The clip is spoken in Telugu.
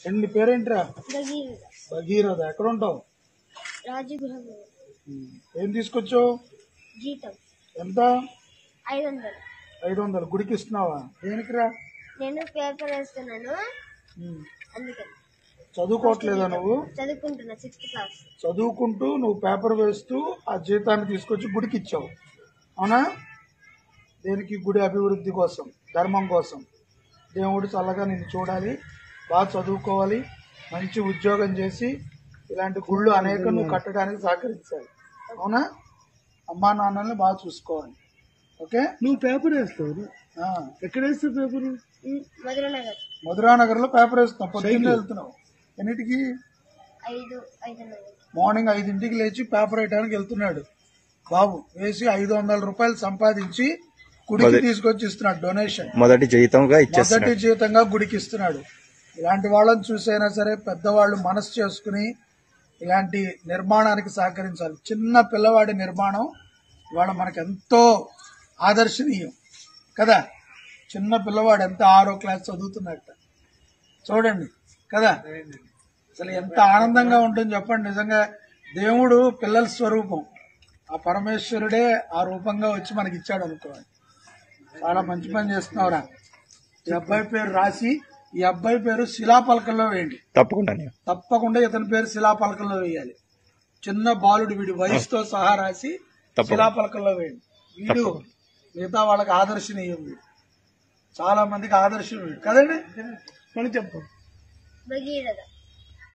అండ్ నీ పేరేంట్రా భగీరథ భగీరథ ఎక్కడ ఉంటావు రాజగృహం ఏం తీసుకొచ్చావు జీతం ఎంత ఐదు వందలు ఐదు వందలు గుడికి ఇస్తున్నావా దేనికిరా నేను పేపర్ వేస్తున్నాను ఉమ్. అందుకని చదువుకోవట్లేదా నువ్వు చదువుకుంటున్నా సిక్స్త్ క్లాస్ చదువుకుంటూ నువ్వు పేపర్ వేస్తూ ఆ జీతాన్ని తీసుకొచ్చి గుడికి ఇచ్చావు అవునా దేనికి గుడి అభివృద్ధి కోసం ధర్మం కోసం దేవుడు చల్లగా నిన్ను చూడాలి బాగా చదువుకోవాలి మంచి ఉద్యోగం చేసి ఇలాంటి గుళ్ళు అనేక నువ్వు కట్టడానికి సహకరించాలి అవునా అమ్మా నాన్నల్ని బాగా చూసుకోవాలి ఓకే నువ్వు పేపర్ వేస్తావు ఆ, ఎక్కడ వేస్తావు పేపర్ మధురనగర్ మధురానగర్లో పేపర్ వేస్తున్నావు పొద్దున్నే వెళ్తున్నావు ఎన్నిటికి ఐదు ఐదున్నర మార్నింగ్ ఐదింటికి లేచి పేపర్ వేయడానికి వెళ్తున్నాడు బాబు వేసి ఐదు వందల రూపాయలు సంపాదించి గుడికి తీసుకొచ్చి ఇస్తున్నాడు డొనేషన్ మొదటి జీతంగా మొదటి ఇచ్చేస్తున్నాడు జీతంగా గుడికి ఇస్తున్నాడు ఇలాంటి వాళ్ళని చూసైనా సరే పెద్దవాళ్ళు మనసు చేసుకుని ఇలాంటి నిర్మాణానికి సహకరించాలి చిన్న పిల్లవాడి నిర్మాణం ఇవాళ మనకు ఎంతో ఆదర్శనీయం కదా చిన్న పిల్లవాడు ఎంత ఆరో క్లాస్ చదువుతున్నట్ట చూడండి కదా అసలు ఎంత ఆనందంగా ఉంటుంది చెప్పండి నిజంగా దేవుడు పిల్లల స్వరూపం ఆ పరమేశ్వరుడే ఆ రూపంగా వచ్చి మనకి ఇచ్చాడు అనుకోవాలి చాలా మంచి పని చేస్తున్నావురా ఈ అబ్బాయి పేరు రాసి ఈ అబ్బాయి పేరు శిలాపలకల్లో వేయండి తప్పకుండా నేను తప్పకుండా ఇతని పేరు శిలాపలకల్లో వేయాలి చిన్న బాలుడు వీడి వయసుతో సహా రాసి తప్పకుండా. శిలాపలకల్లో వేయండి వీడు మిగతా వాళ్ళకి ఆదర్శనీయం వీడు చాలా మందికి ఆదర్శం వీడు కదండి మనం చెప్పు భగీరథ